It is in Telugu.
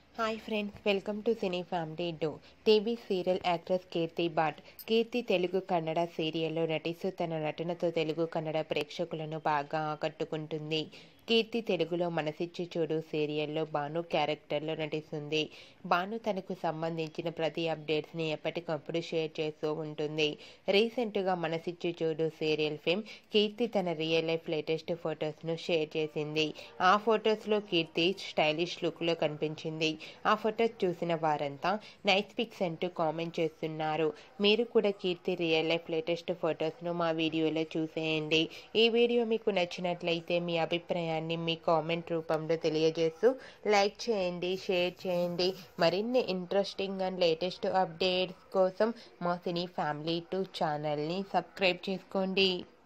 hi friends welcome to cine family డో TV serial actress Keerthi Bhat Keerthi Telugu Kannada సీరియల్లో నటిస్తూ తన నటనతో తెలుగు కన్నడ ప్రేక్షకులను బాగా ఆకట్టుకుంటుంది కీర్తి తెలుగులో మనసిచ్చి చూడు సీరియల్లో భాను క్యారెక్టర్లో నటిస్తుంది భాను తనకు సంబంధించిన ప్రతి అప్డేట్స్ని ఎప్పటికప్పుడు షేర్ చేస్తూ ఉంటుంది రీసెంట్గా మనసిచ్చి చూడు సీరియల్ ఫిల్మ్ కీర్తి తన రియల్ లైఫ్ లేటెస్ట్ ఫొటోస్ను షేర్ చేసింది ఆ ఫొటోస్లో కీర్తి స్టైలిష్ లుక్లో కనిపించింది ఆ ఫొటోస్ చూసిన వారంతా నైస్ పిక్స్ అంటూ కామెంట్ చేస్తున్నారు మీరు కూడా కీర్తి రియల్ లైఫ్ లేటెస్ట్ ఫొటోస్ను మా వీడియోలో చూసేయండి ఈ వీడియో మీకు నచ్చినట్లయితే మీ అభిప్రాయాన్ని మీ కామెంట్ రూపంలో తెలియజేస్తూ లైక్ చేయండి షేర్ చేయండి మరిన్ని ఇంట్రెస్టింగ్ అండ్ లేటెస్ట్ అప్డేట్స్ కోసం మా సినీ ఫ్యామిలీ టూ ఛానల్ని సబ్స్క్రైబ్ చేసుకోండి